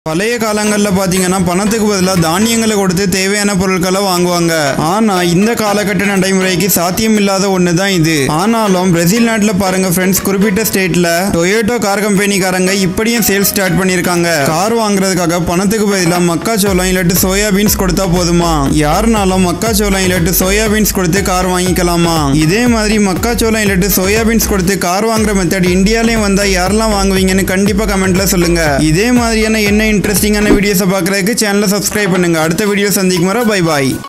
பழைய காலங்களில் பார்த்தீங்கன்னா பணத்துக்கு பதிலாக தானியங்களை கொடுத்து தேவையான பொருட்களை வாங்குவாங்க ஆனால் இந்த காலகட்ட நடைமுறைக்கு சாத்தியம் இல்லாத ஒன்று தான் இது ஆனாலும் பிரேசில் நாட்டில் பாருங்க ஃப்ரெண்ட்ஸ் குறிப்பிட்ட ஸ்டேட்டில் டொயோட்டோ கார் கம்பெனிக்காரங்க இப்படியும் சேல்ஸ் ஸ்டார்ட் பண்ணியிருக்காங்க கார் வாங்குறதுக்காக பணத்துக்கு பதிலாக மக்காச்சோளம் இல்லாட்டி சோயாபீன்ஸ் கொடுத்தா போதுமா யாருனாலும் மக்காச்சோளம் இல்லாட்டி சோயாபீன்ஸ் கொடுத்து கார் வாங்கிக்கலாமா இதே மாதிரி மக்காச்சோளம் இல்லாட்டி சோயாபீன்ஸ் கொடுத்து கார் வாங்குற மெத்தட் இந்தியாலையும் வந்தா யாரெல்லாம் வாங்குவீங்கன்னு கண்டிப்பா கமெண்ட்ல சொல்லுங்க இதே மாதிரியான என்ன இன்ட்ரெஸ்டிங்கான வீடியோஸை பார்க்கறதுக்கு சேனலை சப்ஸ்கிரைப் பண்ணுங்க அடுத்த வீடியோ சந்திக்கும் வர பை பாய்